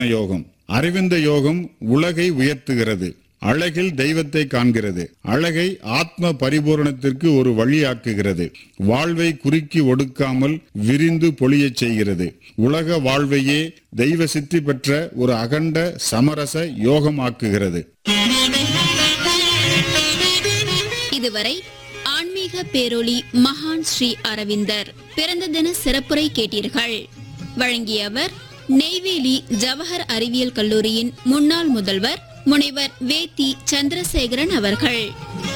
யோகம் அரவிந்த யோகம் உலகை உயர்த்துகிறது அழகில் தெய்வத்தை காண்கிறது அழகை ஆத்ம பரிபூரணத்திற்கு ஒரு வழியாக்குகிறது வாழ்வை குறுக்கி ஒடுக்காமல் விரிந்து பொழியச் செய்கிறது உலக வாழ்வையே தெய்வ சித்தி பெற்ற ஒரு அகண்ட சமரச யோகமாக்குகிறது இதுவரை ஆன்மீக பேரொளி மகான் ஸ்ரீ அரவிந்தர் பிறந்த தின சிறப்புரை கேட்டீர்கள் வழங்கியவர் நெய்வேலி ஜவஹர் அறிவியல் கல்லூரியின் முன்னாள் முதல்வர் முனைவர் வேத்தி சந்திரசேகரன் அவர்கள்